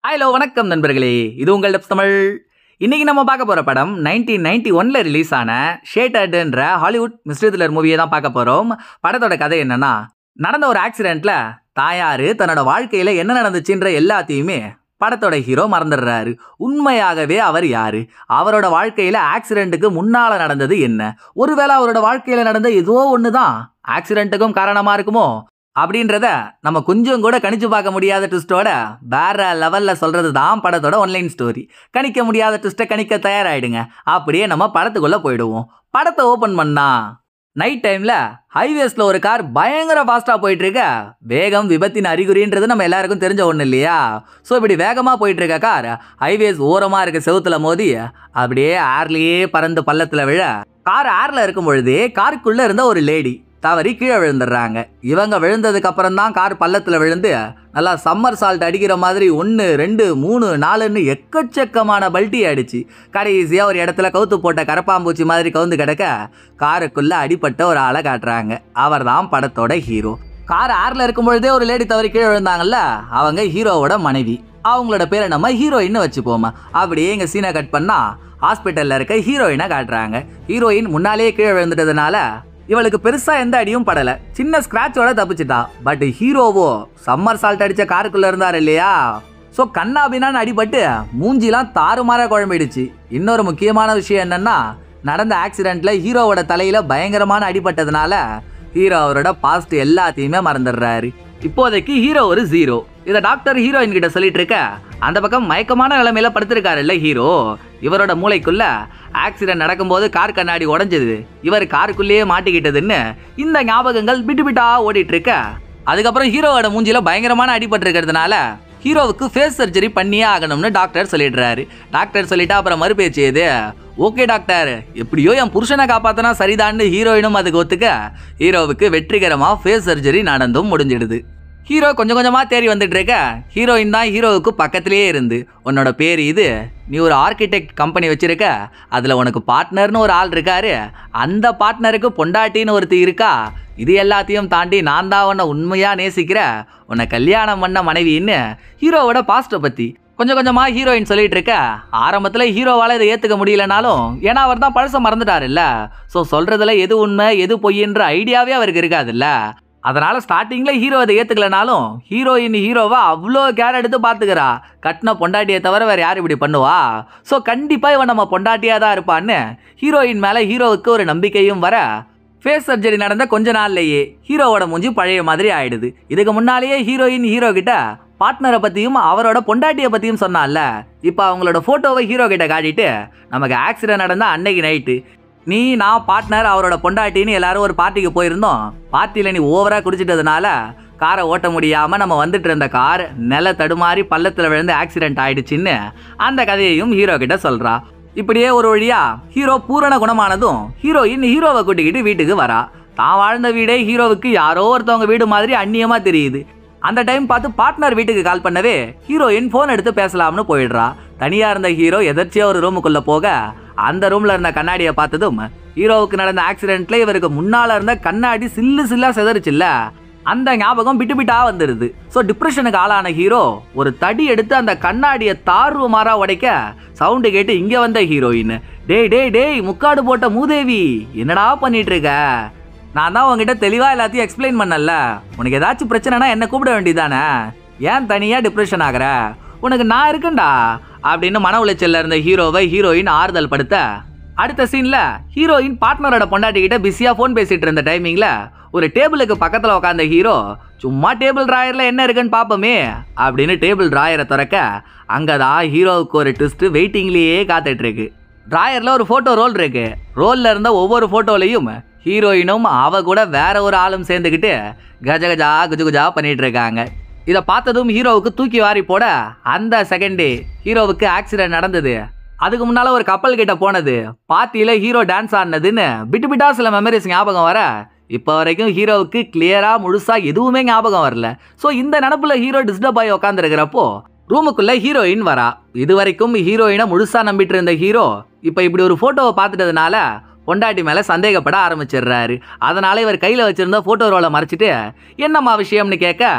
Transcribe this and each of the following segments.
hello வணக்கம் நண்பர்களே இது உங்கள் டப்ஸ் தமிழ் இன்னைக்கு நம்ம பார்க்க போற படம் நைன்டீன் நைன்டி ஒன்ல ரிலீஸ் ஆன ஷேட்டர்டுன்ற ஹாலிவுட் மிஸ்டர் த்ரில்லர் மூவியை தான் பார்க்க போறோம் படத்தோட கதை என்னன்னா நடந்த ஒரு ஆக்சிடென்ட்ல தாயாரு தன்னோட வாழ்க்கையில என்ன நடந்துச்சுன்ற எல்லாத்தையுமே படத்தோட ஹீரோ மறந்துடுறாரு உண்மையாகவே அவர் யாரு அவரோட வாழ்க்கையில ஆக்சிடென்ட்டுக்கு முன்னால நடந்தது என்ன ஒருவேளை அவரோட வாழ்க்கையில நடந்த ஏதோ ஒண்ணுதான் ஆக்சிடென்ட்டுக்கும் காரணமா இருக்குமோ அப்படின்றத நம்ம கொஞ்சம் கூட கணிச்சு பார்க்க முடியாத ட்விஸ்டோட வேற லெவல்ல சொல்றது தான் படத்தோட ஒன்லைன் ஸ்டோரி கணிக்க முடியாத ட்விஸ்ட்டை கணிக்க தயாராயிடுங்க அப்படியே நம்ம படத்துக்குள்ள போயிடுவோம் படத்தை ஓபன் பண்ணா நைட் டைம்ல ஹைவேஸ்ல ஒரு கார் பயங்கர ஃபாஸ்டா போயிட்டு இருக்க வேகம் விபத்தின் அறிகுறின்றது நம்ம எல்லாருக்கும் தெரிஞ்ச ஒண்ணு இல்லையா ஸோ இப்படி வேகமா போயிட்டு இருக்க கார் ஹைவேஸ் ஓரமா இருக்க செவுத்துல மோதி அப்படியே ஏர்லயே பறந்து பள்ளத்துல விழ கார் ஏர்ல இருக்கும் பொழுதே காருக்குள்ள இருந்த ஒரு லேடி தவறி கீழே விழுந்துடுறாங்க இவங்க விழுந்ததுக்கு அப்புறம் தான் கார் பள்ளத்தில் விழுந்து நல்லா சம்மர் சால்ட் அடிக்கிற மாதிரி ஒன்று ரெண்டு மூணு நாலுன்னு எக்கச்சக்கமான பல்ட்டி அடிச்சு கடைசியாக ஒரு இடத்துல கவுத்து போட்ட கரப்பாம்பூச்சி மாதிரி கவுந்து கிடக்க காருக்குள்ளே அடிப்பட்ட ஒரு ஆளை காட்டுறாங்க அவர் தான் படத்தோட ஹீரோ கார் ஏர்ல இருக்கும் பொழுதே ஒரு லேடி தவறி கீழே விழுந்தாங்கல்ல அவங்க ஹீரோவோட மனைவி அவங்களோட பேரை நம்ம ஹீரோயின்னு வச்சுப்போமா அப்படியே எங்கள் சீனை கட் பண்ணா ஹாஸ்பிட்டலில் இருக்க ஹீரோயினை காட்டுறாங்க ஹீரோயின் முன்னாலேயே கீழே விழுந்துட்டதுனால இவளுக்கு பெருசா எந்த அடியும் படல சின்ன ஸ்கிராச்சோட தப்பிச்சிட்டா பட் ஹீரோவோ சம்மர் சால்ட் அடிச்ச காருக்குள்ள இருந்தார் இல்லையா ஸோ கண்ணாபின்னான்னு அடிபட்டு மூஞ்சிலாம் தாறுமாற குழம்பிடுச்சு இன்னொரு முக்கியமான விஷயம் என்னன்னா நடந்த ஆக்சிடென்ட்ல ஹீரோவோட தலையில பயங்கரமான அடிபட்டதுனால ஹீரோ அவரோட பாஸ்ட் எல்லாத்தையுமே மறந்துடுறாரு இப்போதைக்கு ஹீரோ ஒரு ஜீரோ இதை டாக்டர் ஹீரோயின் கிட்ட சொல்லிட்டு இருக்க அந்த பக்கம் மயக்கமான நிலைமையில படுத்திருக்காருல்ல ஹீரோ இவரோட மூளைக்குள்ள ஆக்சிடென்ட் நடக்கும்போது கார் கண்ணாடி உடைஞ்சது இவர் காருக்குள்ளேயே மாட்டிக்கிட்டதுன்னு இந்த ஞாபகங்கள் பிட்டு பிட்டா ஓடிட்டு இருக்க அதுக்கப்புறம் ஹீரோவோட மூஞ்சில பயங்கரமான அடிபட்டு இருக்கிறதுனால ஹீரோவுக்கு ஃபேஸ் சர்ஜரி பண்ணியே ஆகணும்னு டாக்டர் சொல்லிடுறாரு டாக்டர் சொல்லிட்டா அப்புறம் மறுபேச்சு இது ஓகே டாக்டர் எப்படியோ என் புருஷனை காப்பாத்தினா சரிதான்னு ஹீரோயினும் அதுக்கு ஒத்துக்க ஹீரோவுக்கு வெற்றிகரமாக ஃபேஸ் சர்ஜரி நடந்தும் முடிஞ்சிடுது ஹீரோ கொஞ்சம் கொஞ்சமாக தேறி வந்துட்டு இருக்க ஹீரோயின் தான் ஹீரோவுக்கு பக்கத்திலேயே இருந்து உன்னோட பேர் இது நீ ஒரு ஆர்கிடெக்ட் கம்பெனி வச்சிருக்க அதில் உனக்கு பார்ட்னர்னு ஒரு ஆள் இருக்காரு அந்த பார்ட்னருக்கு பொண்டாட்டின்னு ஒருத்தி இருக்கா இது எல்லாத்தையும் தாண்டி நான் தான் உன்னை உண்மையாக நேசிக்கிற உன்னை கல்யாணம் பண்ண மனைவின்னு ஹீரோவோட பாஸ்ட்டை பற்றி கொஞ்சம் கொஞ்சமாக ஹீரோயின் சொல்லிட்டு இருக்க ஆரம்பத்தில் ஹீரோவால் இதை ஏற்றுக்க முடியலனாலும் ஏன்னா அவர் தான் பழச மறந்துட்டாருல்ல ஸோ சொல்கிறதுல எது உண்மை எது பொய்ன்ற ஐடியாவே அவருக்கு இருக்காதுல்ல அதனால ஸ்டார்டிங்ல ஹீரோ அதை ஏத்துக்கலனாலும் ஹீரோயின் ஹீரோவை அவ்வளோ கேர் எடுத்து பாத்துக்கிறா கட்டின பொண்டாட்டியை தவிர வேற யார் இப்படி பண்ணுவா ஸோ கண்டிப்பா இவன் நம்ம பொண்டாட்டியா தான் இருப்பான்னு ஹீரோயின் மேல ஹீரோவுக்கு ஒரு நம்பிக்கையும் வர ஃபேஸ் சர்ஜரி நடந்த கொஞ்ச நாள்லயே ஹீரோவோட மூஞ்சி பழைய மாதிரி ஆயிடுது இதுக்கு முன்னாலேயே ஹீரோயின் ஹீரோ கிட்ட பார்ட்னரை பத்தியும் அவரோட பொண்டாட்டியை பத்தியும் சொன்னால இப்போ அவங்களோட போட்டோவை ஹீரோ கிட்ட காட்டிட்டு நமக்கு ஆக்சிடென்ட் நடந்த அன்னைக்கு நைட்டு நீ நான் பார்ட்னர் அவரோட பொண்டாட்டின்னு எல்லாரும் ஒரு பார்ட்டிக்கு போயிருந்தோம் பார்ட்டியில் நீ ஓவராக குடிச்சிட்டதுனால காரை ஓட்ட முடியாமல் நம்ம வந்துட்டு இருந்த கார் நில தடுமாறி பள்ளத்தில் விழுந்து ஆக்சிடென்ட் ஆயிடுச்சுன்னு அந்த கதையையும் ஹீரோ கிட்ட சொல்றா இப்படியே ஒரு வழியா ஹீரோ பூரண குணமானதும் ஹீரோயின் ஹீரோவை கூட்டிக்கிட்டு வீட்டுக்கு வரா தான் வாழ்ந்த வீடே ஹீரோவுக்கு யாரோ ஒருத்தவங்க வீடு மாதிரி அந்நியமா தெரியுது அந்த டைம் பார்த்து பார்ட்னர் வீட்டுக்கு கால் பண்ணவே ஹீரோயின் ஃபோன் எடுத்து பேசலாம்னு போயிடுறா தனியா இருந்த ஹீரோ எதர்ச்சியா ஒரு ரூமுக்குள்ள போக அந்த ரூம்ல இருந்த கண்ணாடியை பார்த்ததும் ஹீரோவுக்கு நடந்த ஆக்சிடென்ட்ல இவருக்கு முன்னால இருந்த கண்ணாடி சில்லு சில்லா செதறிச்சுல்ல அந்த ஞாபகம் பிட்டு பிட்டா வந்துடுது ஸோ டிப்ரெஷனுக்கு ஆளான ஹீரோ ஒரு தடி எடுத்து அந்த கண்ணாடியை தார்வு மாறா உடைக்க சவுண்டு கேட்டு இங்க வந்த ஹீரோயின் டேய் டேய் டேய் முக்காடு போட்ட மூதேவி என்னடா பண்ணிட்டு இருக்க நான் தான் உங்ககிட்ட தெளிவா எல்லாத்தையும் எக்ஸ்பிளைன் பண்ணல உனக்கு ஏதாச்சும் பிரச்சனைனா என்ன கூப்பிட வேண்டியதானே ஏன் தனியா டிப்ரெஷன் ஆகுற உனக்கு நான் இருக்கேன்டா அப்படின்னு மன உளைச்சல்ல இருந்த ஹீரோவை ஹீரோயின் ஆறுதல் படுத்த அடுத்த சீன்ல ஹீரோயின் பார்ட்னரோட பொண்டாட்டி கிட்ட பிஸியா ஃபோன் பேசிட்டு இருந்த டைமிங்ல ஒரு டேபிளுக்கு பக்கத்துல உட்காந்த ஹீரோ சும்மா டேபிள் டிராயர்ல என்ன இருக்குன்னு பாப்போமே அப்படின்னு டேபிள் டிராயரை திறக்க அங்கதான் ஹீரோவுக்கு ஒரு ட்விஸ்ட் வெயிட்டிங்லயே காத்துட்டு இருக்கு டிராயர்ல ஒரு போட்டோ ரோல் இருக்கு ரோல்ல இருந்த ஒவ்வொரு போட்டோலையும் ஹீரோயினும் அவ கூட வேற ஒரு ஆளும் சேர்ந்துக்கிட்டு கஜ கஜா குஜு குஜா பண்ணிட்டு இருக்காங்க இதை பார்த்ததும் ஹீரோவுக்கு தூக்கி வாரி போட அந்த செகண்டே ஹீரோவுக்கு ஆக்சிடென்ட் நடந்தது அதுக்கு முன்னால ஒரு கப்பல் கிட்ட போனது பார்ட்டியில ஹீரோ டான்ஸ் ஆடினதுன்னு பிட்டு பிட்டா சில மெமரிஸ் ஞாபகம் வர இப்போ வரைக்கும் ஹீரோவுக்கு கிளியரா முழுசா எதுவுமே ஞாபகம் வரல ஸோ இந்த நினப்புல ஹீரோ டிஸ்டர்ப் ஆகி உட்காந்துருக்கிறப்போ ரூமுக்குள்ள ஹீரோயின் வரா இது வரைக்கும் ஹீரோயினை முழுசா நம்பிட்டு இருந்த ஹீரோ இப்போ இப்படி ஒரு போட்டோவை பார்த்துட்டதுனால பொண்டாட்டி மேல சந்தேகப்பட ஆரம்பிச்சிடுறாரு அதனால இவர் கையில வச்சிருந்த போட்டோ ரோலை மறைச்சிட்டு என்னம்மா விஷயம்னு கேட்க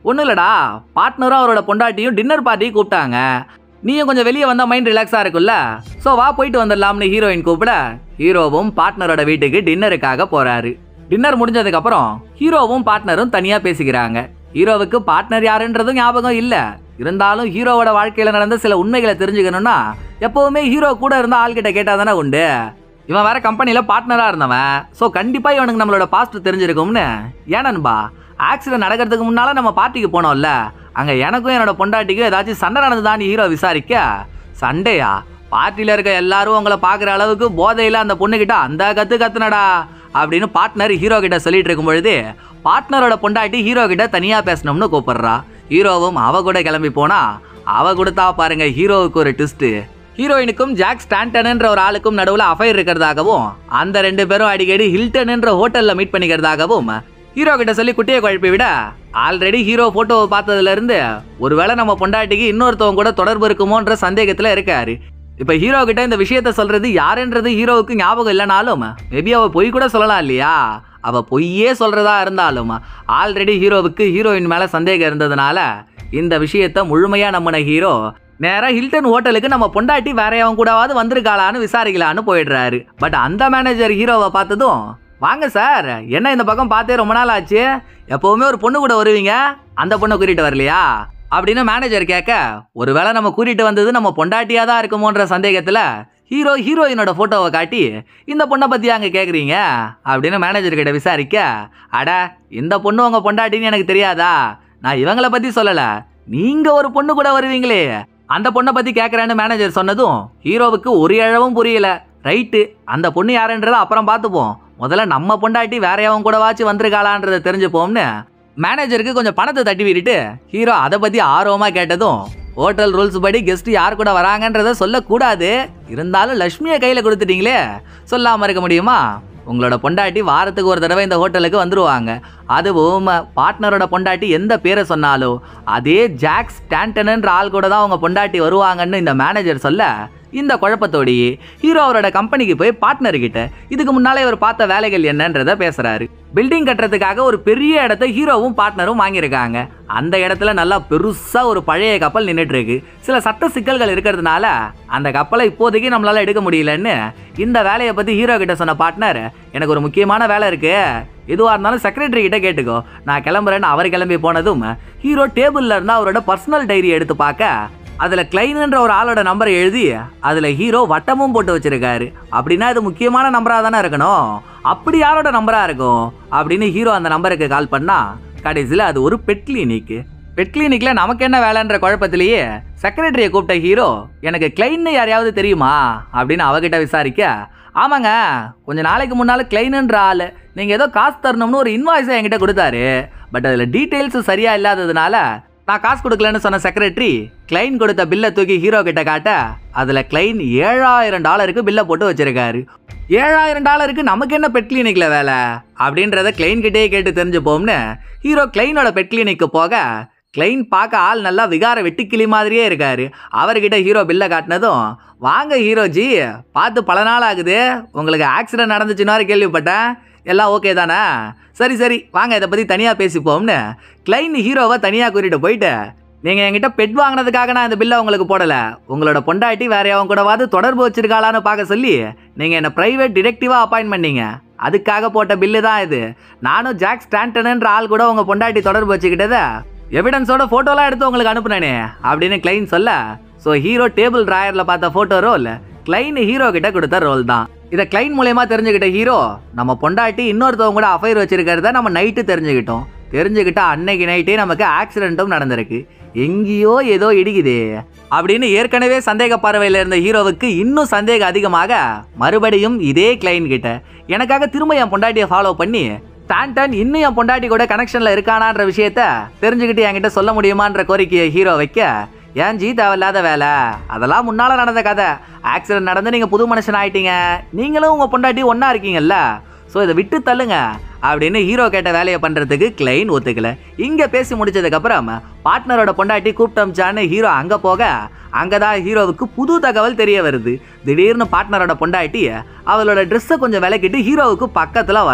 ஒன்றும் இல்லடா பார்ட்னரும் அவரோட பொண்டாட்டியும் டின்னர் பார்ட்டி கூப்பிட்டாங்க நீயும் கொஞ்சம் வெளியே வந்தா மைண்ட் ரிலாக்ஸா இருக்கும்ல ஸோ வா போயிட்டு வந்துடலாம்னு ஹீரோயின் கூப்பிட ஹீரோவும் பார்ட்னரோட வீட்டுக்கு டின்னருக்காக போறாரு டின்னர் முடிஞ்சதுக்கு அப்புறம் ஹீரோவும் பார்ட்னரும் தனியா பேசிக்கிறாங்க ஹீரோவுக்கு பார்ட்னர் யாருன்றதும் ஞாபகம் இல்ல இருந்தாலும் ஹீரோவோட வாழ்க்கையில நடந்த சில உண்மைகளை தெரிஞ்சுக்கணும்னா எப்பவுமே ஹீரோ கூட இருந்த ஆள்கிட்ட கேட்டா தானே உண்டு இவன் வேற கம்பெனில பார்ட்னரா இருந்தவன் ஸோ கண்டிப்பா இவனுக்கு நம்மளோட பாஸ்ட் தெரிஞ்சிருக்கும்னு ஏன் நண்பா ஆக்சிடென்ட் நடக்கிறதுக்கு முன்னால நம்ம பார்ட்டிக்கு போனோம்ல அங்க எனக்கும் என்னோட பொண்டாட்டிக்கும் ஏதாச்சும் சண்டை நடந்ததான்னு ஹீரோ விசாரிக்க சண்டையா பார்ட்டியில இருக்க எல்லாரும் உங்களை பார்க்குற அளவுக்கு போதையில அந்த பொண்ணுகிட்ட அந்த கத்து கத்துனடா அப்படின்னு பார்ட்னர் ஹீரோ கிட்ட சொல்லிட்டு இருக்கும் பொழுது பார்ட்னரோட பொண்டாட்டி ஹீரோ கிட்ட தனியா பேசணும்னு கூப்பிடுறா ஹீரோவும் அவ கூட கிளம்பி போனா அவ கொடுத்தா பாருங்க ஹீரோவுக்கு ஒரு ட்விஸ்ட் ஹீரோயினுக்கும் ஜாக் ஸ்டாண்டன்ன்ற ஒரு ஆளுக்கும் நடுவுல அஃபைர் இருக்கிறதாகவும் அந்த ரெண்டு பேரும் அடிக்கடி ஹில்டன்ன்ற ஹோட்டல்ல மீட் பண்ணிக்கிறதாகவும் ஹீரோ கிட்ட சொல்லி குட்டியை குழப்பி விட ஆல்ரெடி ஹீரோ போட்டோவை பார்த்ததுல இருந்து ஒருவேளை நம்ம பொண்டாட்டிக்கு இன்னொருத்தவங்க கூட தொடர்பு இருக்குமோன்ற சந்தேகத்துல இருக்காரு இப்ப ஹீரோ கிட்ட இந்த விஷயத்த சொல்றது யாருன்றது ஹீரோவுக்கு ஞாபகம் இல்லைனாலும் மேபி அவ பொய் கூட சொல்லலாம் இல்லையா அவ பொய்யே சொல்றதா இருந்தாலும் ஆல்ரெடி ஹீரோவுக்கு ஹீரோயின் மேல சந்தேகம் இருந்ததுனால இந்த விஷயத்த முழுமையா நம்பின ஹீரோ நேரா ஹில்டன் ஹோட்டலுக்கு நம்ம பொண்டாட்டி வேற எவன் கூடவாவது வந்திருக்காளான்னு விசாரிக்கலான்னு போயிடுறாரு பட் அந்த மேனேஜர் ஹீரோவை பார்த்ததும் வாங்க சார் என்ன இந்த பக்கம் பார்த்தே ரொம்ப நாள் ஆச்சு எப்பவுமே ஒரு பொண்ணு கூட வருவீங்க அந்த பொண்ணை கூட்டிட்டு வரலையா அப்படின்னு மேனேஜர் கேட்க ஒருவேளை நம்ம கூட்டிட்டு வந்தது நம்ம பொண்டாட்டியா தான் இருக்குமோன்ற சந்தேகத்துல ஹீரோ ஹீரோயினோட போட்டோவை காட்டி இந்த பொண்ணை பத்தி அங்க கேக்குறீங்க அப்படின்னு மேனேஜர் கிட்ட விசாரிக்க அட இந்த பொண்ணு உங்க பொண்டாட்டின்னு எனக்கு தெரியாதா நான் இவங்கள பத்தி சொல்லல நீங்க ஒரு பொண்ணு கூட வருவீங்களே அந்த பொண்ணை பத்தி கேட்கறேன்னு மேனேஜர் சொன்னதும் ஹீரோவுக்கு ஒரு இழவும் புரியல ரைட்டு அந்த பொண்ணு யாருன்றதை அப்புறம் பார்த்துப்போம் முதல்ல நம்ம பொண்டாட்டி வேற எவன் கூடவாச்சும் வந்திருக்காளான்றதை தெரிஞ்சுப்போம்னு மேனேஜருக்கு கொஞ்சம் பணத்தை தட்டி விட்டுட்டு ஹீரோ அதை பத்தி ஆர்வமா கேட்டதும் ஹோட்டல் ரூல்ஸ் படி கெஸ்ட் யார் கூட வராங்கன்றத சொல்லக்கூடாது இருந்தாலும் லக்ஷ்மியை கையில் கொடுத்துட்டீங்களே சொல்லாமல் இருக்க முடியுமா உங்களோட பொண்டாட்டி வாரத்துக்கு ஒரு தடவை இந்த ஹோட்டலுக்கு வந்துருவாங்க அதுவும் பார்ட்னரோட பொண்டாட்டி எந்த பேரை சொன்னாலும் அதே ஜாக் ஸ்டாண்டன்ன்ற ஆள் கூட தான் உங்க பொண்டாட்டி வருவாங்கன்னு இந்த மேனேஜர் சொல்ல இந்த குழப்பத்தோடையே ஹீரோ அவரோட கம்பெனிக்கு போய் பார்ட்னர் கிட்ட இதுக்கு முன்னாலே இவர் பார்த்த வேலைகள் என்னன்றத பேசுறாரு பில்டிங் கட்டுறதுக்காக ஒரு பெரிய இடத்த ஹீரோவும் பார்ட்னரும் வாங்கியிருக்காங்க அந்த இடத்துல நல்லா பெருசா ஒரு பழைய கப்பல் நின்றுட்டு இருக்கு சில சட்ட சிக்கல்கள் இருக்கிறதுனால அந்த கப்பலை இப்போதைக்கு நம்மளால எடுக்க முடியலன்னு இந்த வேலையை பத்தி ஹீரோ கிட்ட சொன்ன பார்ட்னர் எனக்கு ஒரு முக்கியமான வேலை இருக்கு எதுவாக இருந்தாலும் செக்ரட்டரி கிட்ட கேட்டுக்கோ நான் கிளம்புறேன்னு அவர் கிளம்பி போனதும் ஹீரோ டேபிள்ல இருந்து அவரோட பர்சனல் டைரி எடுத்து பார்க்க அதுல கிளைன்ன்ற ஒரு ஆளோட நம்பரை எழுதி அதுல ஹீரோ வட்டமும் போட்டு வச்சிருக்காரு அப்படின்னா இது முக்கியமான நம்பரா தானே இருக்கணும் அப்படி யாரோட நம்பரா இருக்கும் அப்படின்னு ஹீரோ அந்த நம்பருக்கு கால் பண்ணா கடைசியில் அது ஒரு பெட் கிளினிக் பெட் கிளினிக்ல நமக்கு என்ன வேலைன்ற குழப்பத்திலேயே செக்ரட்டரியை கூப்பிட்ட ஹீரோ எனக்கு கிளைன்னு யாரையாவது தெரியுமா அப்படின்னு அவகிட்ட விசாரிக்க ஆமாங்க கொஞ்ச நாளைக்கு முன்னால் கிளைனுன்ற ஆள் நீங்கள் ஏதோ காசு தரணும்னு ஒரு இன்வாய்ஸை என்கிட்ட கொடுத்தாரு பட் அதில் டீட்டெயில்ஸ் சரியாக இல்லாததுனால நான் காசு கொடுக்கலன்னு சொன்ன செக்ரட்டரி கிளைன் கொடுத்த பில்லை தூக்கி ஹீரோ கிட்ட காட்ட அதில் கிளைன் ஏழாயிரம் டாலருக்கு பில்லை போட்டு வச்சிருக்காரு ஏழாயிரம் டாலருக்கு நமக்கு என்ன பெட் கிளினிக்ல வேலை அப்படின்றத கிளைன் கிட்டே கேட்டு தெரிஞ்சுப்போம்னு ஹீரோ கிளைனோட பெட் கிளினிக்கு போக கிளைன் பார்க்க ஆள் நல்லா விகார வெட்டுக்கிளி மாதிரியே இருக்காரு அவர்கிட்ட ஹீரோ பில்லை காட்டினதும் வாங்க ஹீரோஜி பார்த்து பல நாள் ஆகுது உங்களுக்கு ஆக்சிடென்ட் நடந்துச்சுன்னு வேற கேள்விப்பட்டேன் எல்லாம் ஓகே தானே சரி சரி வாங்க இதை பற்றி தனியாக பேசிப்போம்னு கிளைன் ஹீரோவை தனியாக கூட்டிட்டு போயிட்டு நீங்கள் என்கிட்ட பெட் வாங்கினதுக்காக நான் இந்த பில்லை உங்களுக்கு போடலை உங்களோட பொண்டாட்டி வேற அவன் கூடவாது தொடர்பு வச்சிருக்காளான்னு பார்க்க சொல்லி நீங்கள் என்னை ப்ரைவேட் டிடெக்டிவாக அப்பாயின்ட் பண்ணீங்க அதுக்காக போட்ட பில்லு தான் இது நானும் ஜாக் ஸ்டாண்டன்ன்ற ஆள் கூட உங்கள் பொண்டாட்டி தொடர்பு வச்சுக்கிட்டத எவிடன்ஸோட ஃபோட்டோலாம் எடுத்து உங்களுக்கு அனுப்புனேனே அப்படின்னு கிளைன் சொல்ல ஸோ ஹீரோ டேபிள் ட்ராயரில் பார்த்த ஃபோட்டோ ரோல் கிளைன் ஹீரோ கிட்ட கொடுத்த ரோல் தான் இதை கிளைன் மூலயமா தெரிஞ்சுக்கிட்ட ஹீரோ நம்ம பொண்டாட்டி இன்னொருத்தவங்க கூட அஃபைர் வச்சிருக்கிறத நம்ம நைட்டு தெரிஞ்சுக்கிட்டோம் தெரிஞ்சுக்கிட்டா அன்னைக்கு நைட்டே நமக்கு ஆக்சிடென்ட்டும் நடந்திருக்கு எங்கேயோ ஏதோ இடிக்குதே அப்படின்னு ஏற்கனவே சந்தேக பார்வையில் இருந்த ஹீரோவுக்கு இன்னும் சந்தேகம் அதிகமாக மறுபடியும் இதே கிளைன் கிட்ட எனக்காக திரும்ப என் பொண்டாட்டியை ஃபாலோ பண்ணி ஸ்டாண்டன் இன்னும் என் பொண்டாட்டி கூட கனெக்ஷன்ல இருக்கானான்ற விஷயத்த தெரிஞ்சுக்கிட்டு என்கிட்ட சொல்ல முடியுமான்ற கோரிக்கையை ஹீரோ வைக்க ஏன் ஜி தேவையில்லாத வேலை அதெல்லாம் முன்னால நடந்த கதை ஆக்சிடென்ட் நடந்து நீங்க புது மனுஷன் ஆயிட்டீங்க நீங்களும் உங்க பொண்டாட்டி ஒண்ணா இருக்கீங்கல்ல ஸோ இதை விட்டு தள்ளுங்க அப்படின்னு ஹீரோ கேட்ட வேலையை பண்றதுக்கு கிளைன் ஒத்துக்கல இங்க பேசி முடிச்சதுக்கு அப்புறம் பார்ட்னரோட பொண்டாட்டி கூப்பிட்டோம்ச்சான்னு ஹீரோ அங்க போக அங்கதான் ஹீரோவுக்கு புது தகவல் தெரிய வருது திடீர்னு பார்ட்னரோட பொண்டாட்டி அவளோட ட்ரெஸ்ஸை கொஞ்சம் விலக்கிட்டு ஹீரோவுக்கு பக்கத்துல வரா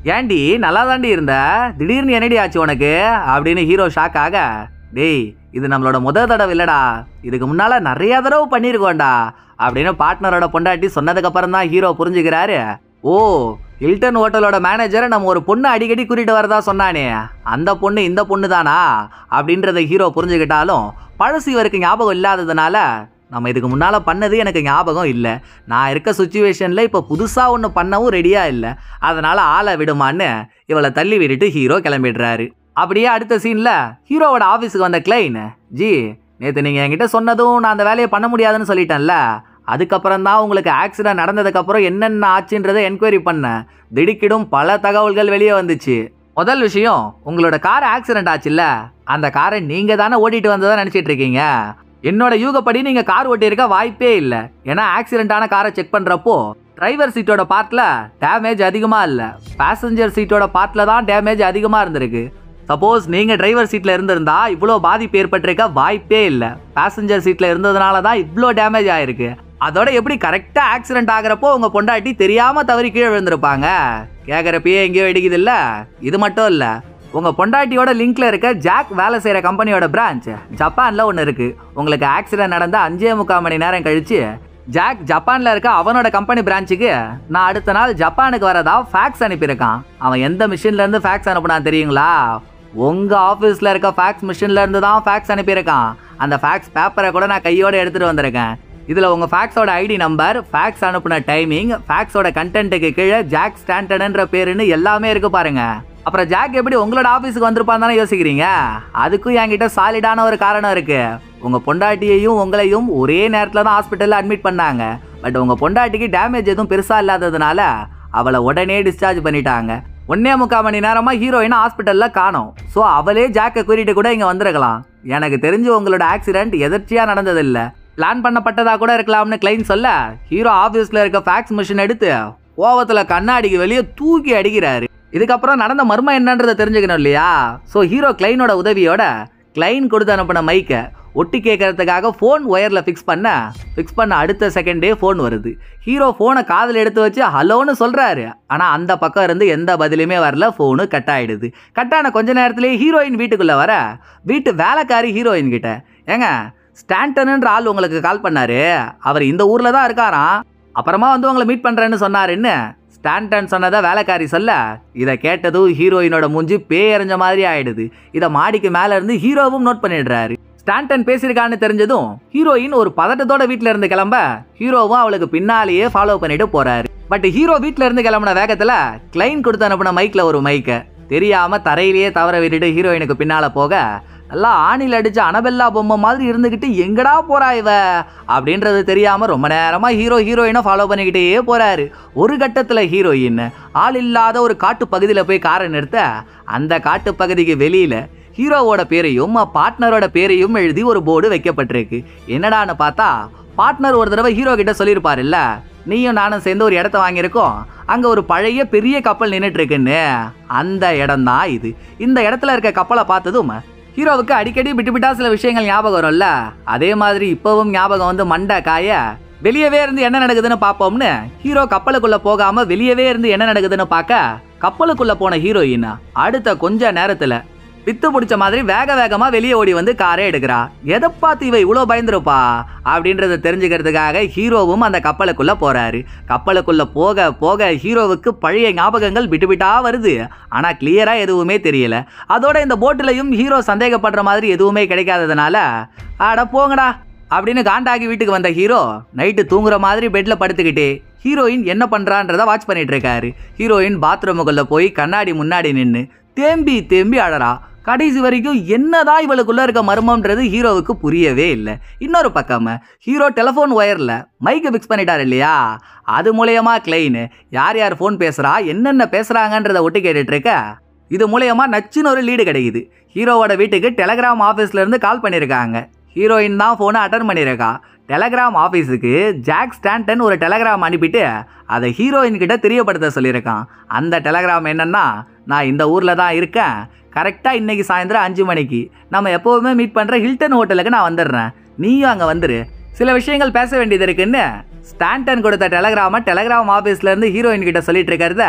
ஏண்டி நல்லா தாண்டி இருந்த திடீர்னு என்னடி ஆச்சு உனக்கு அப்படின்னு ஹீரோ ஷாக் ஆக டேய் இது நம்மளோட முத தடவை இல்லடா இதுக்கு முன்னால நிறைய தடவை பண்ணியிருக்கோண்டா அப்படின்னு பார்ட்னரோட பொண்டாட்டி சொன்னதுக்கு அப்புறம் தான் ஹீரோ புரிஞ்சுக்கிறாரு ஓ ஹில்டன் ஹோட்டலோட மேனேஜரை நம்ம ஒரு பொண்ணு அடிக்கடி கூட்டிட்டு வரதா சொன்னானே அந்த பொண்ணு இந்த பொண்ணு தானா அப்படின்றத ஹீரோ புரிஞ்சுக்கிட்டாலும் பழசு இவருக்கு ஞாபகம் இல்லாததுனால நம்ம இதுக்கு முன்னால் பண்ணது எனக்கு ஞாபகம் இல்லை நான் இருக்க சுச்சுவேஷனில் இப்போ புதுசாக ஒன்று பண்ணவும் ரெடியாக இல்லை அதனால் ஆளை விடுமான்னு இவளை தள்ளி விட்டுட்டு ஹீரோ கிளம்பிடுறாரு அப்படியே அடுத்த சீனில் ஹீரோவோட ஆஃபீஸுக்கு வந்த கிளைன் ஜி நேற்று நீங்கள் என்கிட்ட சொன்னதும் நான் அந்த வேலையை பண்ண முடியாதுன்னு சொல்லிட்டேன்ல அதுக்கப்புறம் தான் உங்களுக்கு ஆக்சிடென்ட் நடந்ததுக்கப்புறம் என்னென்ன ஆச்சுன்றதை என்கொயரி பண்ணேன் திடுக்கிடும் பல தகவல்கள் வெளியே வந்துச்சு முதல் விஷயம் உங்களோட கார் ஆக்சிடென்ட் ஆச்சுல்ல அந்த காரை நீங்கள் தானே ஓட்டிட்டு வந்ததா நினச்சிட்டு இருக்கீங்க என்னோட யூகப்படி நீங்கள் கார் ஓட்டியிருக்க வாய்ப்பே இல்லை ஏன்னா ஆக்சிடென்ட்டான காரை செக் பண்ணுறப்போ டிரைவர் சீட்டோட பார்ட்டில் டேமேஜ் அதிகமாக இல்லை பேசஞ்சர் சீட்டோட பார்ட்டில் தான் டேமேஜ் அதிகமாக இருந்திருக்கு சப்போஸ் நீங்கள் டிரைவர் சீட்டில் இருந்திருந்தா இவ்வளோ பாதிப்பு ஏற்பட்டிருக்க வாய்ப்பே இல்லை பேசஞ்சர் சீட்டில் இருந்ததுனால தான் இவ்வளோ டேமேஜ் ஆயிருக்கு அதோட எப்படி கரெக்டாக ஆக்சிடென்ட் ஆகிறப்போ உங்கள் பொண்டாட்டி தெரியாமல் தவறி கீழே விழுந்திருப்பாங்க கேட்குறப்பயே எங்கேயோ இடிக்குது இல்லை இது மட்டும் இல்லை உங்கள் பொண்டாட்டியோட லிங்க்ல இருக்க ஜாக் வேலை செய்கிற கம்பெனியோட பிரான்ச் ஜப்பானில் ஒன்று இருக்குது உங்களுக்கு ஆக்சிடென்ட் நடந்த அஞ்சே முக்கால் மணி நேரம் கழிச்சு ஜாக் ஜப்பானில் இருக்க அவனோட கம்பெனி பிரான்ச்சுக்கு நான் அடுத்த நாள் ஜப்பானுக்கு வரதா ஃபேக்ஸ் அனுப்பியிருக்கான் அவன் எந்த மிஷின்லேருந்து ஃபேக்ஸ் அனுப்புனான் தெரியுங்களா உங்கள் ஆஃபீஸில் இருக்க ஃபேக்ஸ் மிஷின்லேருந்து தான் ஃபேக்ஸ் அனுப்பியிருக்கான் அந்த ஃபேக்ஸ் பேப்பரை கூட நான் கையோட எடுத்துகிட்டு வந்திருக்கேன் இதில் உங்கள் ஃபேக்ஸோட ஐடி நம்பர் ஃபேக்ஸ் அனுப்புன டைமிங் ஃபேக்ஸோட கண்டென்ட்டுக்கு கீழே ஜாக் ஸ்டாண்டர்டுன்ற பேருன்னு எல்லாமே இருக்கு பாருங்க அப்புறம் ஜாக் எப்படி உங்களோட ஆஃபீஸுக்கு வந்திருப்பான்னு தானே யோசிக்கிறீங்க அதுக்கும் என்கிட்ட சாலிடான ஒரு காரணம் இருக்கு உங்கள் பொண்டாட்டியையும் உங்களையும் ஒரே நேரத்தில் தான் ஹாஸ்பிட்டலில் அட்மிட் பண்ணாங்க பட் உங்கள் பொண்டாட்டிக்கு டேமேஜ் எதுவும் பெருசாக இல்லாததுனால அவளை உடனே டிஸ்சார்ஜ் பண்ணிட்டாங்க ஒன்னே முக்கால் மணி நேரமாக ஹீரோயினை ஹாஸ்பிட்டலில் காணோம் ஸோ அவளே ஜாக்கை கூட்டிட்டு கூட இங்கே வந்திருக்கலாம் எனக்கு தெரிஞ்சு உங்களோட ஆக்சிடென்ட் எதர்ச்சியாக நடந்ததில்லை பிளான் பண்ணப்பட்டதா கூட இருக்கலாம்னு கிளைன் சொல்ல ஹீரோ ஆஃபீஸில் இருக்க ஃபேக்ஸ் மிஷின் எடுத்து கோவத்தில் கண்ணாடிக்கு வெளியே தூக்கி அடிக்கிறாரு இதுக்கப்புறம் நடந்த மர்மம் என்னன்றதை தெரிஞ்சுக்கணும் இல்லையா ஸோ ஹீரோ கிளைனோட உதவியோட கிளைன் கொடுத்து அனுப்பின மைக்கை ஒட்டி கேட்கறதுக்காக ஃபோன் ஒயரில் ஃபிக்ஸ் பண்ண ஃபிக்ஸ் பண்ண அடுத்த செகண்டே ஃபோன் வருது ஹீரோ ஃபோனை காதில் எடுத்து வச்சு ஹலோன்னு சொல்கிறாரு ஆனால் அந்த பக்கம் இருந்து எந்த பதிலுமே வரல ஃபோனு கட் ஆகிடுது கட்டான கொஞ்ச நேரத்திலேயே ஹீரோயின் வீட்டுக்குள்ளே வர வீட்டு வேலைக்காரி ஹீரோயின் கிட்ட ஏங்க ஸ்டாண்டனுன்ற ஆள் உங்களுக்கு கால் பண்ணாரு அவர் இந்த ஊரில் தான் இருக்காராம் அப்புறமா வந்து உங்களை மீட் பண்ணுறேன்னு சொன்னாருன்னு ஸ்டாண்டன் சொன்னதை வேலைக்காரி சொல்ல இதை கேட்டதும் ஹீரோயினோட மூஞ்சி பேயறிஞ்ச மாதிரி ஆயிடுது இதை மாடிக்கு மேலே இருந்து ஹீரோவும் நோட் பண்ணிடுறாரு ஸ்டாண்டன் பேசியிருக்கான்னு தெரிஞ்சதும் ஹீரோயின் ஒரு பதட்டத்தோட வீட்டில் இருந்து கிளம்ப ஹீரோவும் அவளுக்கு பின்னாலேயே ஃபாலோ பண்ணிட்டு போறாரு பட் ஹீரோ வீட்டில் இருந்து கிளம்புன வேகத்தில் கிளைன் கொடுத்து அனுப்பின மைக்கில் ஒரு மைக்கை தெரியாம தரையிலேயே தவற விட்டுட்டு ஹீரோயினுக்கு பின்னால போக நல்லா ஆணில் அடிச்ச அனபெல்லா பொம்மை மாதிரி இருந்துக்கிட்டு எங்கடா போறா இவ அப்படின்றது தெரியாம ரொம்ப நேரமா ஹீரோ ஹீரோயினை ஃபாலோ பண்ணிக்கிட்டே போறாரு ஒரு கட்டத்துல ஹீரோயின் ஆள் இல்லாத ஒரு காட்டு பகுதியில் போய் காரை நிறுத்த அந்த காட்டு பகுதிக்கு வெளியில ஹீரோவோட பேரையும் பார்ட்னரோட பேரையும் எழுதி ஒரு போர்டு வைக்கப்பட்டிருக்கு என்னடான்னு பார்த்தா பார்ட்னர் ஒரு தடவை ஹீரோ கிட்ட சொல்லியிருப்பாருல்ல நீயும் நானும் சேர்ந்து ஒரு இடத்த வாங்கியிருக்கோம் அங்கே ஒரு பழைய பெரிய கப்பல் நின்றுட்டு இருக்குன்னு அந்த இடம் தான் இது இந்த இடத்துல இருக்க கப்பலை பார்த்ததும் ஹீரோவுக்கு அடிக்கடி விட்டு விட்டா சில விஷயங்கள் ஞாபகம் வரும்ல அதே மாதிரி இப்போவும் ஞாபகம் வந்து மண்டை காய வெளியவே இருந்து என்ன நடக்குதுன்னு பார்ப்போம்னு ஹீரோ கப்பலுக்குள்ள போகாம வெளியவே இருந்து என்ன நடக்குதுன்னு பார்க்க கப்பலுக்குள்ள போன ஹீரோயின் அடுத்த கொஞ்ச நேரத்துல பித்து பிடிச்ச மாதிரி வேக வேகமா வெளியே ஓடி வந்து காரே எடுக்கிறா எதை பார்த்து இவ இவ்வளோ பயந்துருப்பா அப்படின்றத தெரிஞ்சுக்கிறதுக்காக ஹீரோவும் அந்த கப்பலுக்குள்ள போறாரு கப்பலுக்குள்ள போக போக ஹீரோவுக்கு பழைய ஞாபகங்கள் விட்டு விட்டா வருது ஆனா கிளியரா எதுவுமே தெரியல அதோட இந்த போட்டுலையும் ஹீரோ சந்தேகப்படுற மாதிரி எதுவுமே கிடைக்காததுனால அட போங்கடா அப்படின்னு காண்டாகி வீட்டுக்கு வந்த ஹீரோ நைட்டு தூங்குற மாதிரி பெட்ல படுத்துக்கிட்டே ஹீரோயின் என்ன பண்றான்றத வாட்ச் பண்ணிட்டு இருக்காரு ஹீரோயின் பாத்ரூமுக்குள்ள போய் கண்ணாடி முன்னாடி நின்று தேம்பி தேம்பி அழறா கடைசி வரைக்கும் என்னதான் இவளுக்குள்ள இருக்க மர்மம்ன்றது ஹீரோவுக்கு புரியவே இல்லை இன்னொரு பக்கம் ஹீரோ டெலிஃபோன் ஒயரில் மைக்கு ஃபிக்ஸ் பண்ணிட்டார் இல்லையா அது மூலயமா கிளைனு யார் யார் ஃபோன் பேசுகிறா என்னென்ன பேசுகிறாங்கன்றத ஒட்டு கேட்டுட்டு இருக்க இது மூலயமா நச்சுன்னு ஒரு லீடு கிடைக்குது ஹீரோவோட வீட்டுக்கு டெலகிராம் ஆஃபீஸ்லேருந்து கால் பண்ணியிருக்காங்க ஹீரோயின் தான் ஃபோனை அட்டன் பண்ணியிருக்கா டெலகிராம் ஆஃபீஸுக்கு ஜாக் ஸ்டாண்டன் ஒரு டெலகிராம் அனுப்பிட்டு அதை ஹீரோயின் கிட்ட தெரியப்படுத்த சொல்லியிருக்கான் அந்த டெலகிராம் என்னன்னா நான் இந்த ஊரில் தான் இருக்கேன் கரெக்டாக இன்னைக்கு சாயந்தரம் அஞ்சு மணிக்கு நம்ம எப்போவுமே மீட் பண்ணுற ஹில்டன் ஹோட்டலுக்கு நான் வந்துடுறேன் நீயும் அங்கே வந்துரு சில விஷயங்கள் பேச வேண்டியது இருக்குன்னு ஸ்டாண்டன் கொடுத்த டெலகிராமை டெலகிராம் ஆஃபீஸ்லேருந்து ஹீரோயின் கிட்ட சொல்லிட்டு இருக்கிறத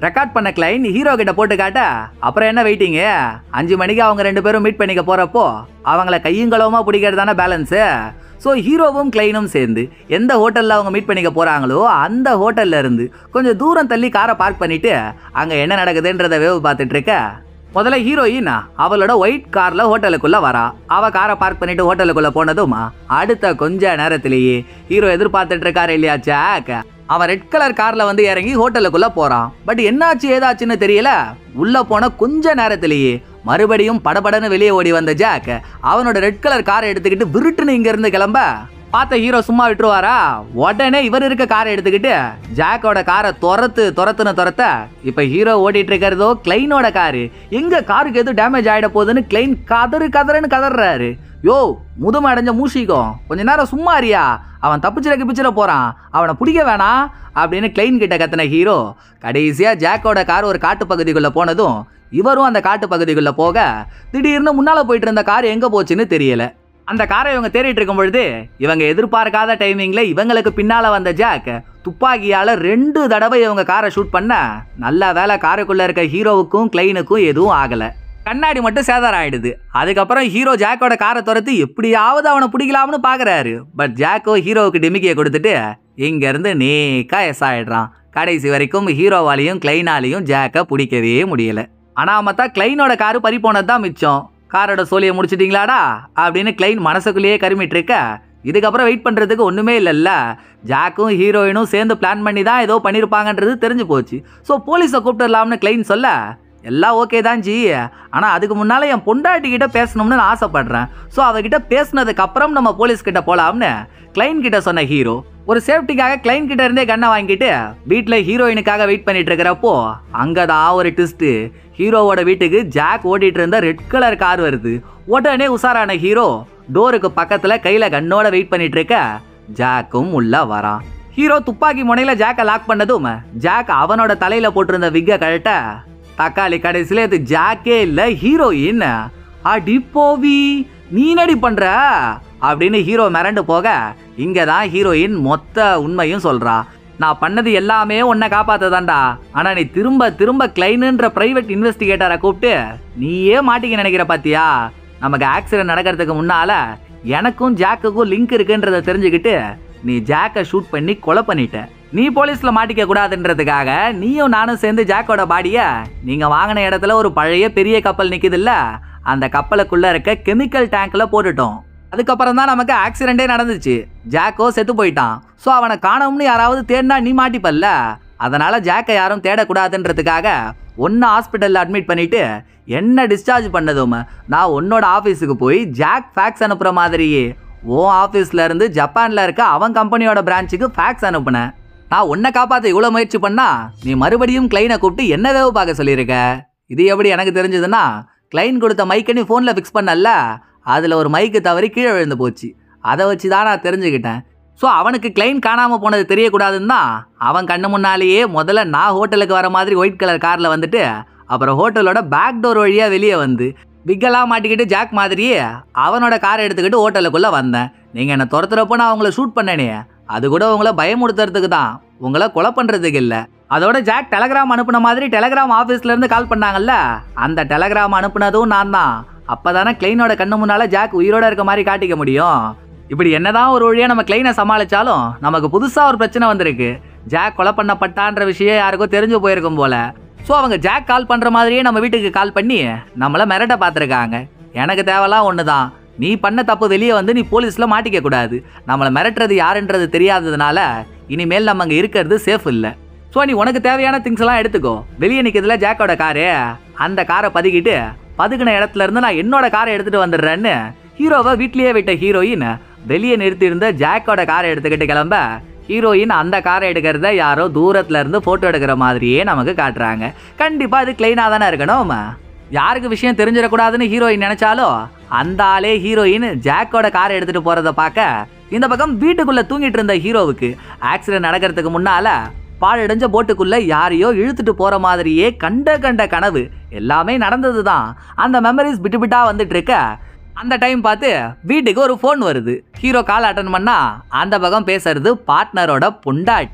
ரெக்கார்ட் பண்ண கிளைன் ஹீரோ கிட்ட போட்டு காட்ட அப்புறம் என்ன வெயிட்டிங்கு அஞ்சு மணிக்கு அவங்க ரெண்டு பேரும் மீட் பண்ணிக்க போறப்போ அவங்கள கையும் களவுமா பிடிக்கிறது தானே பேலன்ஸு ஸோ ஹீரோவும் கிளைனும் சேர்ந்து எந்த ஹோட்டலில் அவங்க மீட் பண்ணிக்க போகிறாங்களோ அந்த ஹோட்டல்ல இருந்து கொஞ்சம் தூரம் தள்ளி காரை பார்க் பண்ணிட்டு அங்கே என்ன நடக்குதுன்றத வேவு பார்த்துட்டு இருக்க முதல்ல ஹீரோயின் அவளோட ஒயிட் கார்ல ஹோட்டலுக்குள்ள வரா அவ காரை பார்க் பண்ணிட்டு ஹோட்டலுக்குள்ள போனதும் அடுத்த கொஞ்ச நேரத்திலேயே ஹீரோ எதிர்பார்த்துட்டு இருக்காரு இல்லையா ஜாக் அவன் ரெட் கலர் கார்ல வந்து இறங்கி ஹோட்டலுக்குள்ள போறான் பட் என்னாச்சு ஏதாச்சுன்னு தெரியல உள்ள போன கொஞ்ச நேரத்திலேயே மறுபடியும் படபடன்னு வெளியே ஓடி வந்த ஜாக் அவனோட ரெட் கலர் காரை எடுத்துக்கிட்டு விருட்டுன்னு இங்க இருந்து கிளம்ப பார்த்த ஹீரோ சும்மா விட்டுருவாரா உடனே இவர் இருக்க காரை எடுத்துக்கிட்டு ஜாக்கோட காரை துரத்து துரத்துன்னு துரத்த இப்ப ஹீரோ ஓட்டிட்டு இருக்கிறதோ கிளைனோட காரு எங்க காருக்கு எதுவும் டேமேஜ் ஆயிட போகுதுன்னு கிளைன் கதறு கதறுன்னு கதறாரு யோ முதுமை அடைஞ்ச மூஷிக்கும் கொஞ்ச நேரம் சும்மா அறியா அவன் தப்பிச்சிட கிப்பிச்சிட போறான் அவனை பிடிக்க வேணாம் அப்படின்னு கிளைன் கிட்ட கத்தின ஹீரோ கடைசியா ஜாக்கோட கார் ஒரு காட்டு பகுதிக்குள்ள போனதும் இவரும் அந்த காட்டு பகுதிக்குள்ள போக திடீர்னு முன்னால போயிட்டு இருந்த கார் எங்க போச்சுன்னு தெரியல அந்த காரை இவங்க தேடிட்டு இருக்கும் பொழுது இவங்க எதிர்பார்க்காத டைமிங்ல இவங்களுக்கு பின்னால வந்த ஜாக் துப்பாக்கியால ரெண்டு தடவை இவங்க காரை ஷூட் பண்ண நல்ல வேலை காருக்குள்ள இருக்க ஹீரோவுக்கும் கிளைனுக்கும் எதுவும் ஆகல கண்ணாடி மட்டும் சேதாரம் ஆயிடுது அதுக்கப்புறம் ஹீரோ ஜாக்கோட காரை துரத்து எப்படியாவது அவனை பிடிக்கலாம்னு பாக்குறாரு பட் ஜாக்கோ ஹீரோவுக்கு டிமிக்கியை கொடுத்துட்டு இங்க இருந்து நேக்கா எஸ் ஆயிடுறான் கடைசி வரைக்கும் ஹீரோவாலையும் கிளைனாலையும் ஜாக்கை பிடிக்கவே முடியல அனாமத்தா கிளைனோட காரு பறி போனது தான் மிச்சம் காரோட சோழியை முடிச்சிட்டீங்களாடா அப்படின்னு கிளைன் மனசுக்குள்ளேயே கருமிட்டு இருக்க இதுக்கப்புறம் வெயிட் பண்ணுறதுக்கு ஒன்றுமே இல்லைல்ல ஜாக்கும் ஹீரோயினும் சேர்ந்து பிளான் பண்ணி தான் ஏதோ பண்ணியிருப்பாங்கன்றது தெரிஞ்சு போச்சு ஸோ போலீஸை கூப்பிட்டுடலாம்னு கிளைன் சொல்ல எல்லாம் ஓகே தான் ஜி ஆனால் அதுக்கு முன்னால் என் பொண்டாட்டி கிட்ட பேசணும்னு நான் ஆசைப்படுறேன் ஸோ அவகிட்ட பேசினதுக்கு அப்புறம் நம்ம போலீஸ் கிட்ட போகலாம்னு கிளைன் கிட்ட சொன்ன ஹீரோ ஒரு சேஃப்டிக்காக கிளைன் கிட்ட இருந்தே கண்ணை வாங்கிட்டு வீட்டில் ஹீரோயினுக்காக வெயிட் பண்ணிட்டு இருக்கிறப்போ அங்கே தான் ஒரு ட்விஸ்ட்டு ஹீரோவோட வீட்டுக்கு ஜாக் ஓட்டிட்டு இருந்த ரெட் கலர் கார் வருது உடனே உஷாரான ஹீரோ டோருக்கு பக்கத்துல கையில கண்ணோட வெயிட் பண்ணிட்டு இருக்க ஜாக்கும் உள்ள வரான் ஹீரோ துப்பாக்கி முனையில ஜாக்கை லாக் பண்ணதும் ஜாக் அவனோட தலையில போட்டிருந்த விக்க கழட்ட தக்காளி கடைசியில இது ஜாக்கே இல்ல ஹீரோயின் அடி போவி நீ நடி பண்ற அப்படின்னு ஹீரோ மிரண்டு போக இங்க தான் ஹீரோயின் மொத்த உண்மையும் சொல்றா நான் பண்ணது எல்லாமே உன்னை காப்பாத்ததான்டா ஆனா நீ திரும்ப திரும்ப கிளைனுன்ற பிரைவேட் இன்வெஸ்டிகேட்டரை கூப்பிட்டு நீயே மாட்டிக்க நினைக்கிற பாத்தியா நமக்கு ஆக்சிடென்ட் நடக்கிறதுக்கு முன்னால எனக்கும் ஜாக்குக்கும் லிங்க் இருக்குன்றத தெரிஞ்சுக்கிட்டு நீ ஜாக்கை ஷூட் பண்ணி கொலை பண்ணிட்ட நீ போலீஸ்ல மாட்டிக்க கூடாதுன்றதுக்காக நீயும் நானும் சேர்ந்து ஜாக்கோட பாடிய நீங்க வாங்கின இடத்துல ஒரு பழைய பெரிய கப்பல் நிக்குதுல்ல அந்த கப்பலுக்குள்ள இருக்க கெமிக்கல் டேங்க்ல போட்டுட்டோம் அதுக்கப்புறம் தான் நமக்கு ஆக்சிடென்ட்டே நடந்துச்சு ஜாக்கோ செத்து போயிட்டான் ஸோ அவனை காணோம்னு யாராவது தேடினா நீ மாட்டிப்பல்ல அதனால ஜாக்கை யாரும் தேடக்கூடாதுன்றதுக்காக ஒன்று ஹாஸ்பிட்டலில் அட்மிட் பண்ணிட்டு என்ன டிஸ்சார்ஜ் பண்ணதும் நான் உன்னோட ஆஃபீஸுக்கு போய் ஜாக் ஃபேக்ஸ் அனுப்புகிற மாதிரியே ஓ ஆஃபீஸில் இருந்து ஜப்பானில் இருக்க அவன் கம்பெனியோட பிரான்ச்சுக்கு ஃபேக்ஸ் அனுப்புனேன் நான் உன்னை காப்பாற்ற இவ்வளோ முயற்சி பண்ணா நீ மறுபடியும் கிளைனை கூப்பிட்டு என்ன வேவு பார்க்க சொல்லியிருக்க இது எப்படி எனக்கு தெரிஞ்சதுன்னா கிளைன் கொடுத்த மைக்கை நீ ஃபோனில் ஃபிக்ஸ் பண்ணல அதில் ஒரு மைக்கு தவறி கீழே விழுந்து போச்சு அதை வச்சு தான் நான் தெரிஞ்சுக்கிட்டேன் ஸோ அவனுக்கு கிளைன் காணாமல் போனது தெரியக்கூடாதுன்னு தான் அவன் கண்ணு முன்னாலேயே முதல்ல நான் ஹோட்டலுக்கு வர மாதிரி ஒயிட் கலர் காரில் வந்துட்டு அப்புறம் ஹோட்டலோட பேக் டோர் வழியாக வெளியே வந்து பிக்கெல்லாம் மாட்டிக்கிட்டு ஜாக் மாதிரியே அவனோட காரை எடுத்துக்கிட்டு ஹோட்டலுக்குள்ளே வந்தேன் நீங்கள் என்னை துரத்துறப்போ நான் உங்களை ஷூட் பண்ணேனே அது கூட உங்களை பயமுடுத்துறதுக்கு தான் உங்களை கொலை பண்ணுறதுக்கு இல்லை அதோட ஜாக் டெலகிராம் அனுப்புன மாதிரி டெலகிராம் ஆஃபீஸ்ல இருந்து கால் பண்ணாங்கல்ல அந்த டெலகிராம் அனுப்புனதும் நான் தான் அப்பதானே கிளைனோட கண்ணு முன்னால ஜாக் உயிரோட இருக்க மாதிரி காட்டிக்க முடியும் இப்படி என்னதான் ஒரு வழியா நம்ம கிளைனை சமாளிச்சாலும் நமக்கு புதுசா ஒரு பிரச்சனை வந்திருக்கு ஜாக் கொலை பண்ணப்பட்டான்ற விஷயம் யாருக்கோ தெரிஞ்சு போயிருக்கும் போல ஸோ அவங்க ஜாக் கால் பண்ற மாதிரியே நம்ம வீட்டுக்கு கால் பண்ணி நம்மள மிரட்ட பார்த்துருக்காங்க எனக்கு தேவைலாம் ஒன்று தான் நீ பண்ண தப்பு வெளியே வந்து நீ போலீஸ்ல மாட்டிக்க கூடாது நம்மளை மிரட்டுறது யாருன்றது தெரியாததுனால இனிமேல் நம்ம அங்கே இருக்கிறது சேஃப் இல்லை ஸோ நீ உனக்கு தேவையான திங்ஸ் எல்லாம் எடுத்துக்கோ வெளியே நிற்கிறதுல ஜாக்கோட காரு அந்த காரை பதுக்கிட்டு பதுக்கின இடத்துல இருந்து நான் என்னோட காரை எடுத்துட்டு வந்துடுறேன்னு ஹீரோவை வீட்லயே விட்ட ஹீரோயின் வெளியே நிறுத்தியிருந்த ஜாக்கோட காரை எடுத்துக்கிட்டு கிளம்ப ஹீரோயின் அந்த காரை எடுக்கிறத யாரோ தூரத்துல இருந்து போட்டோ எடுக்கிற மாதிரியே நமக்கு காட்டுறாங்க கண்டிப்பா அது கிளைனா தானே இருக்கணும் யாருக்கு விஷயம் தெரிஞ்சிடக்கூடாதுன்னு ஹீரோயின் நினைச்சாலும் அந்த ஆளே ஹீரோயின் ஜாக்கோட காரை எடுத்துட்டு போறத பார்க்க இந்த பக்கம் வீட்டுக்குள்ள தூங்கிட்டு இருந்த ஹீரோவுக்கு ஆக்சிடென்ட் நடக்கிறதுக்கு முன்னால பாழடைஞ்ச போட்டுக்குள்ள யாரையோ இழுத்துட்டு போற மாதிரியே கண்ட கண்ட கனவு எல்லாமே நடந்தது தான் அந்த மெமரிஸ் விட்டு விட்டா வந்துட்டு இருக்க அந்த டைம் பார்த்து வீட்டுக்கு ஒரு ஃபோன் வருது ஹீரோ கால் அட்டன் பண்ணா அந்த பக்கம் பேசுறது பார்ட்னரோட பொண்டாட்டி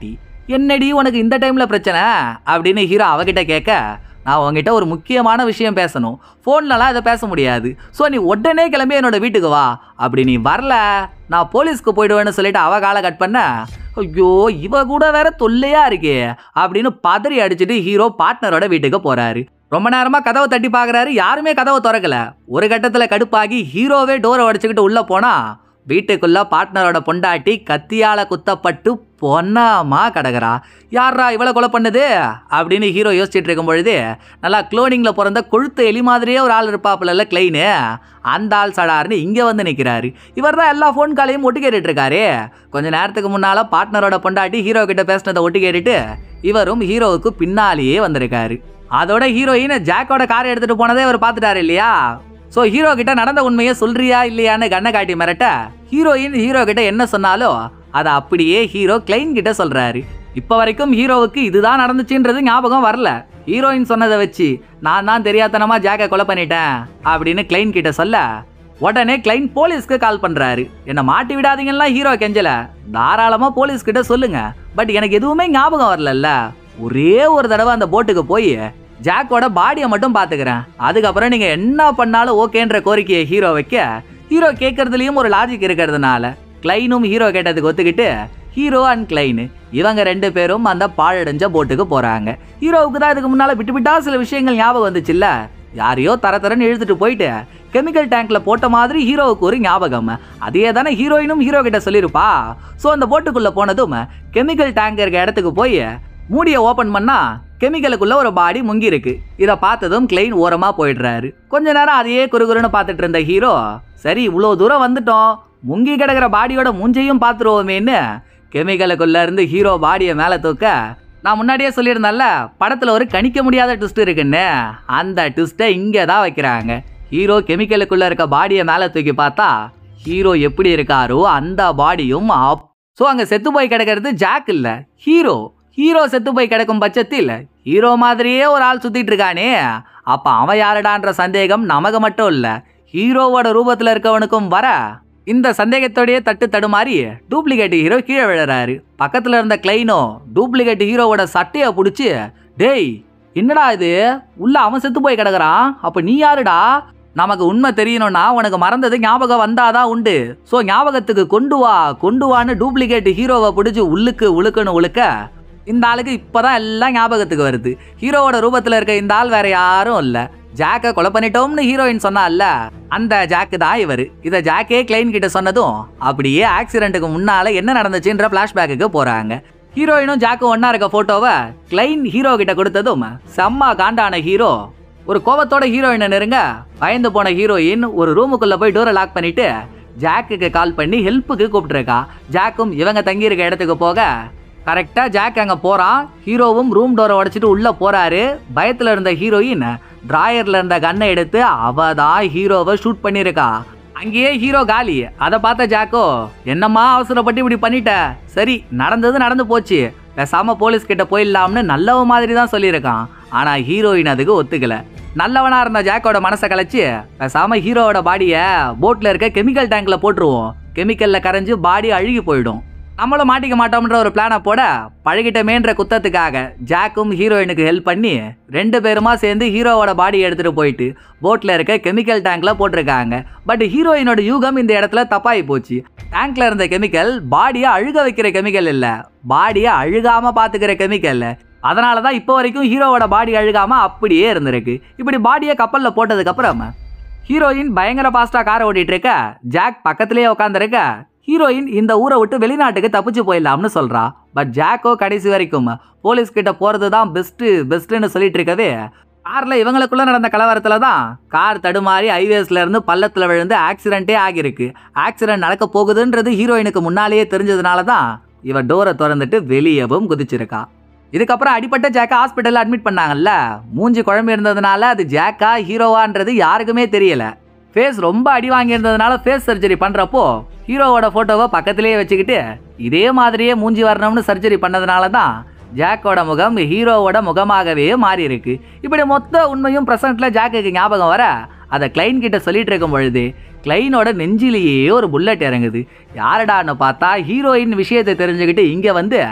என்னடி உனக்கு இந்த டைம்ல பிரச்சனை அப்படின்னு ஹீரோ அவகிட்ட கேட்க நான் உங்ககிட்ட ஒரு முக்கியமான விஷயம் பேசணும் ஃபோன்லலாம் இதை பேச முடியாது ஸோ நீ உடனே கிளம்பி என்னோட வீட்டுக்கு வா அப்படி நீ வரல நான் போலீஸ்க்கு போயிடுவேன்னு சொல்லிட்டு அவ காலை கட் பண்ண ஐயோ இவ கூட வேற தொல்லையா இருக்கே அப்படின்னு பதறி அடிச்சுட்டு ஹீரோ பார்ட்னரோட வீட்டுக்கு போறாரு ரொம்ப நேரமா கதவை தட்டி பார்க்கறாரு யாருமே கதவை திறக்கல ஒரு கட்டத்துல கடுப்பாகி ஹீரோவே டோரை உடைச்சுக்கிட்டு உள்ள போனா வீட்டுக்குள்ள பார்ட்னரோட பொண்டாட்டி கத்தியால குத்தப்பட்டு பொன்னாமா கடகரா யாரா இவ்வளோ கொலை பண்ணுது அப்படின்னு ஹீரோ யோசிச்சுட்டு இருக்கும் பொழுது நல்லா குளோனிங்ல பிறந்த கொழுத்த எலி மாதிரியே ஒரு ஆள் இருப்பாப்புல கிளைனு அந்த ஆள் சடார்னு இங்கே வந்து நிற்கிறாரு இவர் தான் எல்லா ஃபோன் காலையும் ஒட்டு கேட்டுட்டு இருக்காரு கொஞ்ச நேரத்துக்கு முன்னால பார்ட்னரோட பொண்டாட்டி ஹீரோ கிட்ட பேசினதை ஒட்டு கேட்டுட்டு இவரும் ஹீரோவுக்கு பின்னாலேயே வந்திருக்காரு அதோட ஹீரோயின் ஜாக்கோட காரை எடுத்துட்டு போனதே இவர் பார்த்துட்டாரு இல்லையா ஸோ ஹீரோ கிட்ட நடந்த உண்மையை சொல்றியா இல்லையான்னு கண்ணை காட்டி மிரட்ட ஹீரோயின் ஹீரோ கிட்ட என்ன சொன்னாலும் அதை அப்படியே ஹீரோ கிளைன் கிட்ட சொல்றாரு இப்போ வரைக்கும் ஹீரோவுக்கு இதுதான் நடந்துச்சுன்றது ஞாபகம் வரல ஹீரோயின் சொன்னதை வச்சு நான் தான் தெரியாதனமா ஜாக்கை கொலை பண்ணிட்டேன் அப்படின்னு கிளைன் கிட்ட சொல்ல உடனே கிளைன் போலீஸ்க்கு கால் பண்றாரு என்ன மாட்டி விடாதீங்கன்னா ஹீரோ கெஞ்சல தாராளமா போலீஸ் கிட்ட சொல்லுங்க பட் எனக்கு எதுவுமே ஞாபகம் வரலல்ல ஒரே ஒரு தடவை அந்த போட்டுக்கு போய் ஜாக்கோட பாடியை மட்டும் பார்த்துக்கிறேன் அதுக்கப்புறம் நீங்கள் என்ன பண்ணாலும் ஓகேன்ற கோரிக்கையை ஹீரோ வைக்க ஹீரோ கேட்கறதுலயும் ஒரு லாஜிக் இருக்கிறதுனால கிளைனும் ஹீரோ கேட்டதுக்கு ஒத்துக்கிட்டு ஹீரோ அண்ட் கிளைனு இவங்க ரெண்டு பேரும் அந்த பாழடைஞ்ச போட்டுக்கு போறாங்க ஹீரோவுக்கு தான் இதுக்கு முன்னால விட்டு விட்டா சில விஷயங்கள் ஞாபகம் வந்துச்சுல்ல யாரையோ தர தரன்னு இழுத்துட்டு போயிட்டு கெமிக்கல் டேங்க்ல போட்ட மாதிரி ஹீரோவுக்கு ஒரு ஞாபகம் அதே தானே ஹீரோயினும் ஹீரோ கிட்ட சொல்லியிருப்பா ஸோ அந்த போட்டுக்குள்ள போனதும் கெமிக்கல் டேங்க் இருக்க இடத்துக்கு போய் மூடியை ஓபன் பண்ணா கெமிக்கலுக்குள்ள ஒரு பாடி முங்கி இருக்கு இதை பார்த்ததும் கிளைன் ஓரமா போயிடுறாரு கொஞ்ச நேரம் அதையே குறுகுறுன்னு பார்த்துட்டு இருந்த ஹீரோ சரி இவ்வளோ தூரம் வந்துட்டோம் முங்கி கிடக்கிற பாடியோட மூஞ்சையும் பார்த்துருவோமேன்னு கெமிக்கலுக்குள்ள இருந்து ஹீரோ பாடியை மேலே தூக்க நான் முன்னாடியே சொல்லியிருந்தேன்ல படத்தில் ஒரு கணிக்க முடியாத ட்விஸ்ட் இருக்குன்னு அந்த ட்விஸ்ட்டை இங்கே தான் வைக்கிறாங்க ஹீரோ கெமிக்கலுக்குள்ள இருக்க பாடியை மேலே தூக்கி பார்த்தா ஹீரோ எப்படி இருக்காரோ அந்த பாடியும் ஆப் ஸோ அங்கே செத்து போய் கிடக்கிறது ஜாக் இல்லை ஹீரோ ஹீரோ செத்து போய் கிடக்கும் பட்சத்தில் ஹீரோ மாதிரியே ஒரு ஆள் சுத்திட்டு இருக்கானே அப்ப அவன் யாருடான்ற சந்தேகம் நமக்கு மட்டும் இல்ல ஹீரோவோட ரூபத்துல இருக்கவனுக்கும் வர இந்த சந்தேகத்தோடயே தட்டு தடுமாறி டூப்ளிகேட் ஹீரோ கீழே விழுறாரு பக்கத்துல இருந்த கிளைனோ டூப்ளிகேட் ஹீரோவோட சட்டையை பிடிச்சி டேய் என்னடா இது உள்ள அவன் செத்து போய் கிடக்குறான் அப்ப நீ யாருடா நமக்கு உண்மை தெரியணும்னா உனக்கு மறந்தது ஞாபகம் வந்தாதான் உண்டு ஸோ ஞாபகத்துக்கு கொண்டு வா கொண்டு வான்னு டூப்ளிகேட் ஹீரோவை பிடிச்சி உள்ளுக்கு உழுக்குன்னு உழுக்க இந்த ஆளுக்கு இப்போதான் எல்லாம் ஞாபகத்துக்கு வருது ஹீரோவோட ரூபத்தில் இருக்க இந்த ஆள் வேற யாரும் இல்லை ஜாக்கை கொலை பண்ணிட்டோம்னு ஹீரோயின் சொன்னால அந்த ஜாக்கு தான் இவர் இதை ஜாக்கே கிளைன் கிட்ட சொன்னதும் அப்படியே ஆக்சிடென்ட்டுக்கு முன்னால என்ன நடந்துச்சுன்ற ஃப்ளாஷ்பேக்குக்கு போறாங்க ஹீரோயினும் ஜாக்கும் ஒண்ணா இருக்க போட்டோவை கிளைன் ஹீரோ கிட்ட கொடுத்ததும் செம்ம காண்டான ஹீரோ ஒரு கோவத்தோட ஹீரோயினை நெருங்க பயந்து போன ஹீரோயின் ஒரு ரூமுக்குள்ள போய் டோரை லாக் பண்ணிட்டு ஜாக்குக்கு கால் பண்ணி ஹெல்ப்புக்கு கூப்பிட்டுருக்கா ஜாக்கும் இவங்க தங்கி இருக்க இடத்துக்கு போக கரெக்டாக ஜாக் அங்கே போகிறான் ஹீரோவும் ரூம் டோரை உடைச்சிட்டு உள்ளே போகிறாரு பயத்தில் இருந்த ஹீரோயின் டிராயரில் இருந்த கன்னை எடுத்து அவ தான் ஹீரோவை ஷூட் பண்ணியிருக்கா அங்கேயே ஹீரோ காலி அதை பார்த்த ஜாக்கோ என்னம்மா அவசரப்பட்டு இப்படி பண்ணிட்ட சரி நடந்தது நடந்து போச்சு பேசாம போலீஸ் கிட்ட போயிடலாம்னு நல்லவ மாதிரி தான் சொல்லியிருக்கான் ஆனா ஹீரோயின் அதுக்கு ஒத்துக்கல நல்லவனா இருந்த ஜாக்கோட மனசை கலைச்சு பேசாம ஹீரோவோட பாடியை போட்ல இருக்க கெமிக்கல் டேங்க்ல போட்டுருவோம் கெமிக்கல்ல கரைஞ்சு பாடி அழுகி போயிடும் நம்மளும் மாட்டிக்க மாட்டோம்ன்ற ஒரு பிளானை போட பழகிட்டமேன்ற குத்தத்துக்காக ஜாக்கும் ஹீரோயினுக்கு ஹெல்ப் பண்ணி ரெண்டு பேருமா சேர்ந்து ஹீரோவோட பாடி எடுத்துட்டு போயிட்டு போட்ல இருக்க கெமிக்கல் டேங்க்ல போட்டிருக்காங்க பட் ஹீரோயினோட யூகம் இந்த இடத்துல தப்பாகி போச்சு டேங்க்ல இருந்த கெமிக்கல் பாடியை அழுக வைக்கிற கெமிக்கல் இல்ல பாடியை அழுகாம பாத்துக்கிற கெமிக்கல் அதனால தான் இப்போ வரைக்கும் ஹீரோவோட பாடி அழுகாம அப்படியே இருந்திருக்கு இப்படி பாடியை கப்பல்ல போட்டதுக்கு அப்புறம் ஹீரோயின் பயங்கர ஃபாஸ்டா காரை ஓட்டிட்டு இருக்க ஜாக் பக்கத்திலேயே உட்காந்துருக்க ஹீரோயின் இந்த ஊரை விட்டு வெளிநாட்டுக்கு தப்பிச்சு போயிடலாம்னு சொல்றா பட் ஜாக்கோ கடைசி வரைக்கும் போலீஸ் கிட்ட போறது தான் பெஸ்ட் பெஸ்ட்னு சொல்லிட்டு இருக்கவே கார்ல இவங்களுக்குள்ள நடந்த கலவரத்துல தான் கார் தடுமாறி ஹைவேஸ்ல இருந்து பள்ளத்துல விழுந்து ஆக்சிடென்ட்டே ஆகியிருக்கு ஆக்சிடென்ட் நடக்க போகுதுன்றது ஹீரோயினுக்கு முன்னாலேயே தெரிஞ்சதுனால தான் இவ டோரை திறந்துட்டு வெளியவும் குதிச்சிருக்கா இதுக்கப்புறம் அடிப்பட்ட ஜாக்கை ஹாஸ்பிட்டலில் அட்மிட் பண்ணாங்கல்ல மூஞ்சி குழம்பு இருந்ததுனால அது ஜாக்கா ஹீரோவான்றது யாருக்குமே தெரியல ஃபேஸ் ரொம்ப அடி வாங்கியிருந்ததுனால ஃபேஸ் சர்ஜரி பண்ணுறப்போ ஹீரோவோட ஃபோட்டோவை பக்கத்திலேயே வச்சுக்கிட்டு இதே மாதிரியே மூஞ்சி வரணும்னு சர்ஜரி பண்ணதுனால தான் ஜாக்கோட முகம் ஹீரோவோட முகமாகவே மாறி இருக்கு இப்படி மொத்த உண்மையும் ப்ரெசண்ட்ல ஜாக்குக்கு ஞாபகம் வர அதை கிளைன் கிட்ட சொல்லிட்டு இருக்கும் பொழுது கிளைனோட நெஞ்சிலேயே ஒரு புல்லட் இறங்குது யாரடான்னு பார்த்தா ஹீரோயின் விஷயத்தை தெரிஞ்சுக்கிட்டு இங்கே வந்து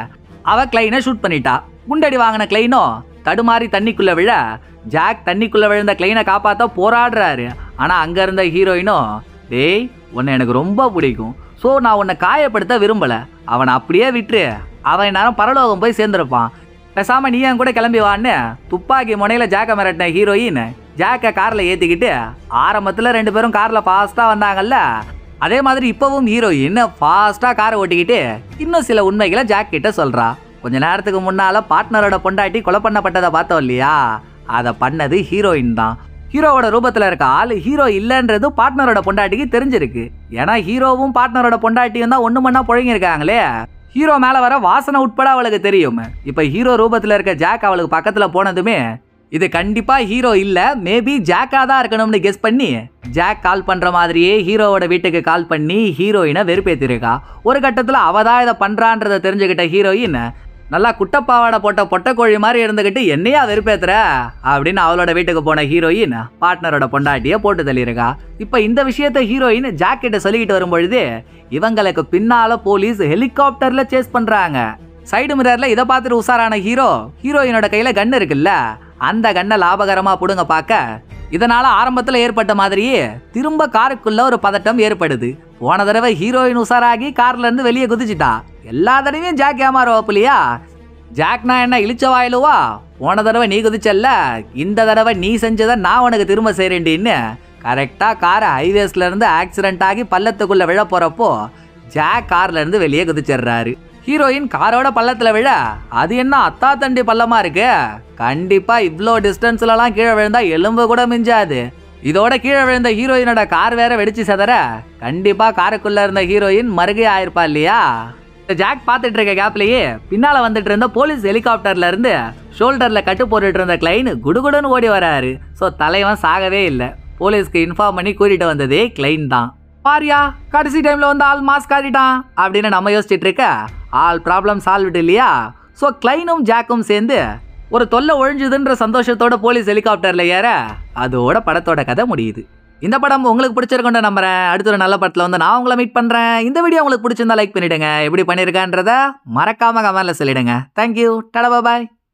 அவ கிளைனை ஷூட் பண்ணிட்டா குண்டடி வாங்கின கிளைனோ தடுமாறி தண்ணிக்குள்ள விழ ஜாக் தண்ணிக்குள்ள விழுந்த கிளைனை காப்பாத்த போராடுறாரு ஆனா அங்க இருந்த ஹீரோயினும் டேய் உன்னை எனக்கு ரொம்ப பிடிக்கும் ஸோ நான் உன்னை காயப்படுத்த விரும்பல அவனை அப்படியே விட்டுரு அவன் நேரம் பரலோகம் போய் சேர்ந்திருப்பான் பேசாம நீ என் கூட கிளம்பி வான்னு துப்பாக்கி முனையில ஜாக்க மிரட்டின ஹீரோயின் ஜாக்க கார்ல ஏத்திக்கிட்டு ஆரம்பத்துல ரெண்டு பேரும் கார்ல ஃபாஸ்டா வந்தாங்கல்ல அதே மாதிரி இப்பவும் ஹீரோயின் ஃபாஸ்டா காரை ஓட்டிக்கிட்டு இன்னும் சில உண்மைகளை ஜாக் கிட்ட சொல்றா கொஞ்ச நேரத்துக்கு முன்னால பார்ட்னரோட பொண்டாட்டி கொலை பண்ணப்பட்டதை பார்த்தோம் இல்லையா அதை பண்ணது ஹீரோயின் தான் ஹீரோவோட ரூபத்துல இருக்க ஆள் ஹீரோ இல்லைன்றது பார்ட்னரோட பொண்டாட்டிக்கு தெரிஞ்சிருக்கு ஏன்னா ஹீரோவும் பார்ட்னரோட பொண்டாட்டியும் தான் ஒண்ணு மண்ணா புழங்கிருக்காங்களே ஹீரோ மேல வர வாசனை உட்பட அவளுக்கு தெரியும் இப்ப ஹீரோ ரூபத்துல இருக்க ஜாக் அவளுக்கு பக்கத்துல போனதுமே இது கண்டிப்பா ஹீரோ இல்ல மேபி ஜாக்கா தான் இருக்கணும்னு கெஸ் பண்ணி ஜாக் கால் பண்ற மாதிரியே ஹீரோவோட வீட்டுக்கு கால் பண்ணி ஹீரோயினை வெறுப்பேத்திருக்கா ஒரு கட்டத்துல அவ தான் இதை பண்றான்றதை தெரிஞ்சுக்கிட்ட ஹீரோயின் நல்லா குட்டப்பாவாடை போட்ட பொட்டக்கோழி மாதிரி இருந்துக்கிட்டு என்னையா வெறுப்பேத்துற அப்படின்னு அவளோட வீட்டுக்கு போன ஹீரோயின் பார்ட்னரோட பொண்டாட்டிய போட்டு தள்ளியிருக்கா இப்போ இந்த விஷயத்த ஹீரோயின் ஜாக் கிட்ட சொல்லிக்கிட்டு வரும்பொழுது இவங்களுக்கு பின்னால போலீஸ் ஹெலிகாப்டர்ல சேஸ் பண்றாங்க சைடு மிரர்ல இதை பார்த்துட்டு உஷாரான ஹீரோ ஹீரோயினோட கையில கன் இருக்குல்ல அந்த கண்ணை லாபகரமா புடுங்க பார்க்க இதனால ஆரம்பத்துல ஏற்பட்ட மாதிரியே திரும்ப காருக்குள்ள ஒரு பதட்டம் ஏற்படுது போன தடவை ஹீரோயின் உஷாராகி கார்ல இருந்து வெளியே குதிச்சிட்டா எல்லா தடவையும் ஜாக் ஏமாறுவாப்புலையா ஜாக்னா என்ன இழிச்ச வாயிலுவா போன தடவை நீ குதிச்சல்ல இந்த தடவை நீ செஞ்சதை நான் உனக்கு திரும்ப செய்றேன்டின்னு கரெக்டா காரை ஹைவேஸ்ல இருந்து ஆக்சிடென்ட் ஆகி பள்ளத்துக்குள்ள விழ போறப்போ ஜாக் கார்ல இருந்து வெளியே குதிச்சிடுறாரு ஹீரோயின் காரோட பள்ளத்துல விழ அது என்ன அத்தா தண்டி பள்ளமா இருக்கு கண்டிப்பா இவ்வளோ டிஸ்டன்ஸ்லலாம் கீழே விழுந்தா எலும்பு கூட மிஞ்சாது இதோட கீழே விழுந்த ஹீரோயினோட கார் வேற வெடிச்சு செதற கண்டிப்பா காருக்குள்ள இருந்த ஹீரோயின் மறுகை ஆயிருப்பா இல்லையா இந்த ஜாக் பார்த்துட்டு இருக்க கேப்லயே பின்னால வந்துட்டு இருந்த போலீஸ் ஹெலிகாப்டர்ல இருந்து ஷோல்டர்ல கட்டு போட்டுட்டு இருந்த கிளைன் குடுகுடுன்னு ஓடி வராரு ஸோ தலைவன் சாகவே இல்லை போலீஸ்க்கு இன்ஃபார்ம் பண்ணி கூட்டிட்டு வந்ததே கிளைன் தான் பாரியா கடைசி டைம்ல வந்து ஆள் மாஸ்க் காட்டிட்டான் அப்படின்னு நம்ம யோசிச்சுட்டு இருக்க ஆல் ப்ராப்ளம் சால்வ்டு இல்லையா ஸோ கிளைனும் ஜாக்கும் சேர்ந்து ஒரு தொல்லை ஒழிஞ்சுதுன்ற சந்தோஷத்தோட போலீஸ் ஹெலிகாப்டர்ல ஏற அதோட படத்தோட கதை முடியுது இந்த படம் உங்களுக்கு பிடிச்சிருக்குன்னு நம்புறேன் அடுத்த ஒரு நல்ல படத்துல வந்து நான் உங்களை மீட் பண்றேன் இந்த வீடியோ உங்களுக்கு பிடிச்சிருந்தா லைக் பண்ணிடுங்க எப்படி பண்ணிருக்கன்றத மறக்காம கமெண்ட்ல சொல்லிடுங்க தேங்க்யூ டடா பாய்